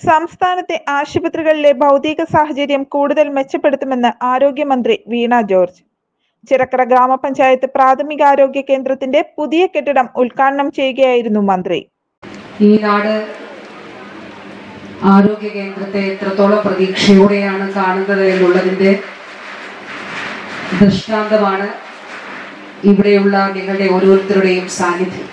സംസ്ഥാനത്തെ ആശുപത്രികളിലെ ഭൗതിക സാഹചര്യം കൂടുതൽ മെച്ചപ്പെടുത്തുമെന്ന് ആരോഗ്യമന്ത്രി വീണ ജോർജ് ചിറക്കര ഗ്രാമപഞ്ചായത്ത് പ്രാഥമികാരോഗ്യ കേന്ദ്രത്തിന്റെ പുതിയ കെട്ടിടം ഉദ്ഘാടനം ചെയ്യുകയായിരുന്നു മന്ത്രി ഈ നാട് ആരോഗ്യ കേന്ദ്രത്തെ എത്രത്തോളം പ്രതീക്ഷയോടെയാണ് കാണുന്നത് എന്നുള്ളതിൻ്റെ ദൃഷ്ടാന്തമാണ് ഇവിടെയുള്ള നിങ്ങളുടെ ഓരോരുത്തരുടെയും സാന്നിധ്യം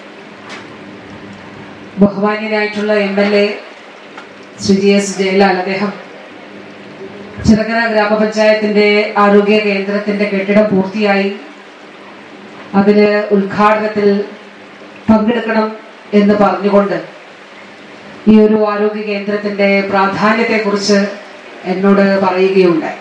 ബഹുമാന്യനായിട്ടുള്ള M L A Shri G S Jayalal അദ്ദേഹം ചിറക്കര ഗ്രാമപഞ്ചായത്തിന്റെ ആരോഗ്യ കേന്ദ്രത്തിന്റെ കെട്ടിടം പൂർത്തിയായി അതിന് ഉദ്ഘാടനത്തിൽ പങ്കെടുക്കണം എന്ന് പറഞ്ഞുകൊണ്ട് ഈ ഒരു ആരോഗ്യ കേന്ദ്രത്തിന്റെ പ്രാധാന്യത്തെക്കുറിച്ച് എന്നോട് പറയുകയുണ്ടായി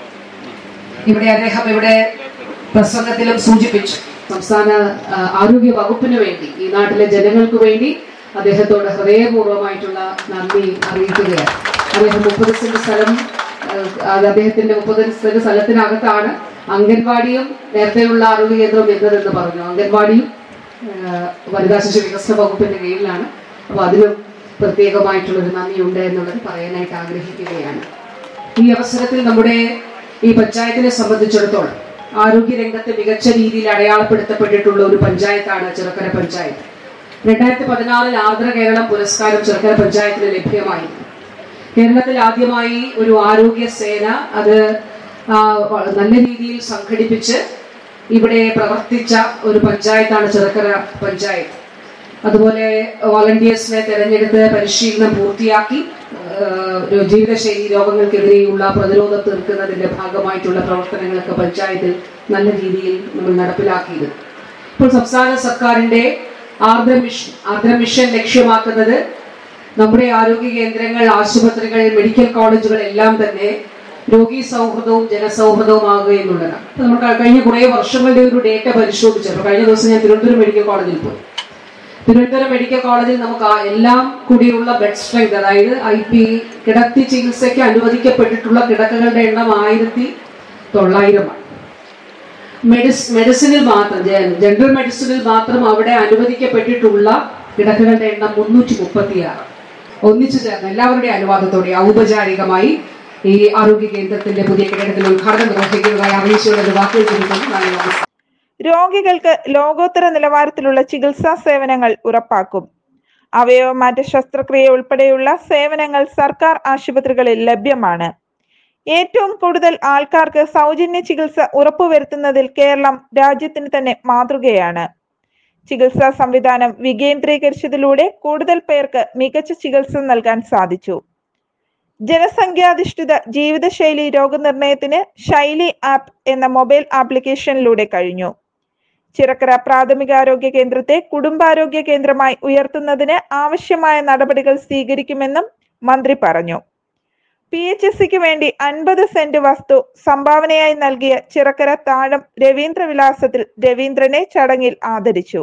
ഇവിടെ അദ്ദേഹം ഇവിടെ പ്രസംഗത്തിലും സൂചിപ്പിച്ചു സംസ്ഥാന ആ, ആരോഗ്യ വകുപ്പിന് വേണ്ടി ഈ നാട്ടിലെ ജനങ്ങൾക്ക് വേണ്ടി അദ്ദേഹത്തോട് ഹൃദയപൂർവ്വമായിട്ടുള്ള നന്ദി അറിയിക്കുകയാണ് അദ്ദേഹം മുപ്പത് സെന്റ് സ്ഥലം ആ, അത് അദ്ദേഹത്തിന്റെ മുപ്പത് സെന്റ് സ്ഥലത്തിനകത്താണ് അംഗൻവാടിയും നേരത്തെയുള്ള ആരോഗ്യ കേന്ദ്രവും എന്നതെന്ന് പറഞ്ഞു അംഗൻവാടിയും ആ, വനിതാ ശിശു വികസന വകുപ്പിന്റെ കീഴിലാണ് അപ്പോൾ അതിനും പ്രത്യേകമായിട്ടുള്ളൊരു നന്ദിയുണ്ട് എന്നുള്ളത് പറയാനായിട്ട് ആഗ്രഹിക്കുകയാണ് ഈ അവസരത്തിൽ നമ്മുടെ ഈ പഞ്ചായത്തിനെ സംബന്ധിച്ചിടത്തോളം ആരോഗ്യ രംഗത്ത് മികച്ച രീതിയിൽ അടയാളപ്പെടുത്തപ്പെട്ടിട്ടുള്ള ഒരു പഞ്ചായത്താണ് ചെറുക്കര പഞ്ചായത്ത് രണ്ടായിരത്തി പതിനാറിൽ ആർദ്ര കേരളം പുരസ്കാരം ചെറുക്കര പഞ്ചായത്തിന് ലഭ്യമായിരുന്നു കേരളത്തിൽ ആദ്യമായി ഒരു ആരോഗ്യ സേന അത് ആ, വ- നല്ല രീതിയിൽ സംഘടിപ്പിച്ച് ഇവിടെ പ്രവർത്തിച്ച ഒരു പഞ്ചായത്താണ് ചെറുക്കര പഞ്ചായത്ത് അതുപോലെ വോളണ്ടിയേഴ്സിനെ തെരഞ്ഞെടുത്ത് പരിശീലനം പൂർത്തിയാക്കി ആഹ് ജീവിതശൈലി രോഗങ്ങൾക്കെതിരെയുള്ള പ്രതിരോധം തീർക്കുന്നതിന്റെ ഭാഗമായിട്ടുള്ള പ്രവർത്തനങ്ങളൊക്കെ പഞ്ചായത്തിൽ നല്ല രീതിയിൽ നമ്മൾ നടപ്പിലാക്കിയത് ഇപ്പോൾ സംസ്ഥാന സർക്കാരിന്റെ ആർദ്ര മിഷൻ ആർദ്ര മിഷൻ ലക്ഷ്യമാക്കുന്നത് നമ്മുടെ ആരോഗ്യ കേന്ദ്രങ്ങൾ ആശുപത്രികൾ മെഡിക്കൽ കോളേജുകൾ എല്ലാം തന്നെ രോഗി സൗഹൃദവും ജനസൗഹൃദവുമാകുക എന്നുള്ളതാണ് ഇപ്പൊ നമ്മൾ ക- കഴിഞ്ഞ കുറേ വർഷങ്ങളുടെ ഒരു ഡേറ്റ പരിശോധിച്ചു അപ്പൊ കഴിഞ്ഞ ദിവസം ഞാൻ തിരുവനന്തപുരം മെഡിക്കൽ കോളേജിൽ പോയി തിരുവനന്തപുരം മെഡിക്കൽ കോളേജിൽ നമുക്ക് ആ എല്ലാം കൂടിയുള്ള ബെഡ് സ്ട്രെങ്ത് അതായത് ഐ പി കിടത്തി ചികിത്സയ്ക്ക് അനുവദിക്കപ്പെട്ടിട്ടുള്ള കിടക്കകളുടെ എണ്ണം ആയിരത്തി തൊള്ളായിരമാണ് മെഡിസ് മെഡിസിനിൽ മാത്രം ജെ- ജനറൽ മെഡിസിനിൽ മാത്രം അവിടെ അനുവദിക്കപ്പെട്ടിട്ടുള്ള കിടക്കകളുടെ എണ്ണം മുന്നൂറ്റി മുപ്പത്തിയാറ് ഒന്നിച്ചു ചേർന്ന് എല്ലാവരുടെയും അനുവാദത്തോടെ ഔപചാരികമായി ഈ ആരോഗ്യ കേന്ദ്രത്തിന്റെ പുതിയ കെട്ടിടത്തിന്റെ ഉദ്ഘാടനം നിർവഹിക്കുന്നതായി അറിയിച്ചുകൊണ്ട് വാക്കുകൾ ചുരുക്കുന്നു നന്ദി നമസ്കാരം രോഗികൾക്ക് ലോകോത്തര നിലവാരത്തിലുള്ള ചികിത്സാ സേവനങ്ങൾ ഉറപ്പാക്കും അവയവമാറ്റ ശസ്ത്രക്രിയ ഉൾപ്പെടെയുള്ള സേവനങ്ങൾ സർക്കാർ ആശുപത്രികളിൽ ലഭ്യമാണ് ഏറ്റവും കൂടുതൽ ആൾക്കാർക്ക് സൗജന്യ ചികിത്സ ഉറപ്പുവരുത്തുന്നതിൽ കേരളം രാജ്യത്തിന് തന്നെ മാതൃകയാണ് ചികിത്സാ സംവിധാനം വികേന്ദ്രീകരിച്ചതിലൂടെ കൂടുതൽ പേർക്ക് മികച്ച ചികിത്സ നൽകാൻ സാധിച്ചു ജനസംഖ്യാധിഷ്ഠിത ജീവിതശൈലി രോഗനിർണയത്തിന് ശൈലി ആപ്പ് എന്ന മൊബൈൽ ആപ്ലിക്കേഷനിലൂടെ കഴിഞ്ഞു ചിറക്കര പ്രാഥമികാരോഗ്യ കേന്ദ്രത്തെ കുടുംബാരോഗ്യ കേന്ദ്രമായി ഉയർത്തുന്നതിന് ആവശ്യമായ നടപടികൾ സ്വീകരിക്കുമെന്നും മന്ത്രി പറഞ്ഞു പി എച്ച് എസ് സിക്ക് വേണ്ടി അൻപത് സെന്റ് വസ്തു സംഭാവനയായി നൽകിയ ചിറക്കര താഴം രവീന്ദ്ര വിലാസത്തിൽ രവീന്ദ്രനെ ചടങ്ങിൽ ആദരിച്ചു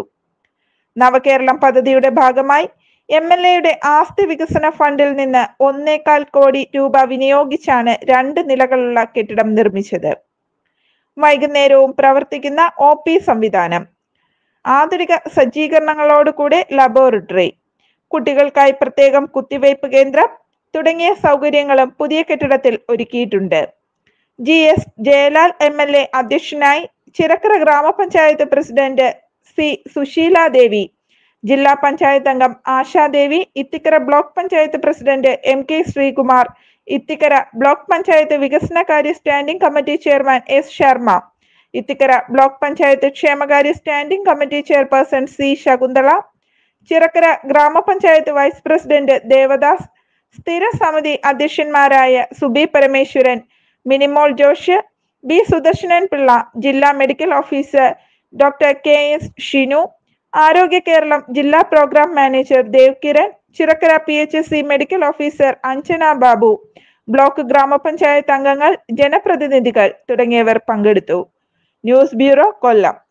നവകേരളം പദ്ധതിയുടെ ഭാഗമായി എം എൽ എയുടെ ആസ്തി വികസന ഫണ്ടിൽ നിന്ന് ഒന്നേകാൽ കോടി രൂപ വിനിയോഗിച്ചാണ് രണ്ട് നിലകളുള്ള കെട്ടിടം നിർമ്മിച്ചത് വൈകുന്നേരവും പ്രവർത്തിക്കുന്ന ഒ പി സംവിധാനം ആധുനിക സജ്ജീകരണങ്ങളോടുകൂടെ ലബോറട്ടറി കുട്ടികൾക്കായി പ്രത്യേകം കുത്തിവയ്പ് കേന്ദ്രം തുടങ്ങിയ സൗകര്യങ്ങളും പുതിയ കെട്ടിടത്തിൽ ഒരുക്കിയിട്ടുണ്ട് G S Jayalal M L A അധ്യക്ഷനായി ചിറക്കര ഗ്രാമപഞ്ചായത്ത് പ്രസിഡന്റ് സി സുശീല ദേവി ജില്ലാ പഞ്ചായത്ത് അംഗം Ashadevi Ithikkara block panchayat president M K Sreekumar Ithikkara block panchayat വികസനകാര്യ standing committee chairman S Sharma Ithikkara block panchayat ക്ഷേമകാര്യ standing committee chairperson C Shakunthala Chirakkara ഗ്രാമപഞ്ചായത്ത് വൈസ് പ്രസിഡന്റ് ദേവദാസ് സ്ഥിര സമിതി അധ്യക്ഷന്മാരായ സുബി പരമേശ്വരൻ മിനിമോൾ ജോഷ് ബി സുദർശനൻ പിള്ള ജില്ലാ medical officer doctor K S Shinu ആരോഗ്യ കേരളം ജില്ലാ program manager Dev Kiran Chirakkara P H S C medical officer Anjana Babu block ഗ്രാമപഞ്ചായത്ത് അംഗങ്ങൾ ജനപ്രതിനിധികൾ തുടങ്ങിയവർ പങ്കെടുത്തു ന്യൂസ് ബ്യൂറോ കൊല്ലം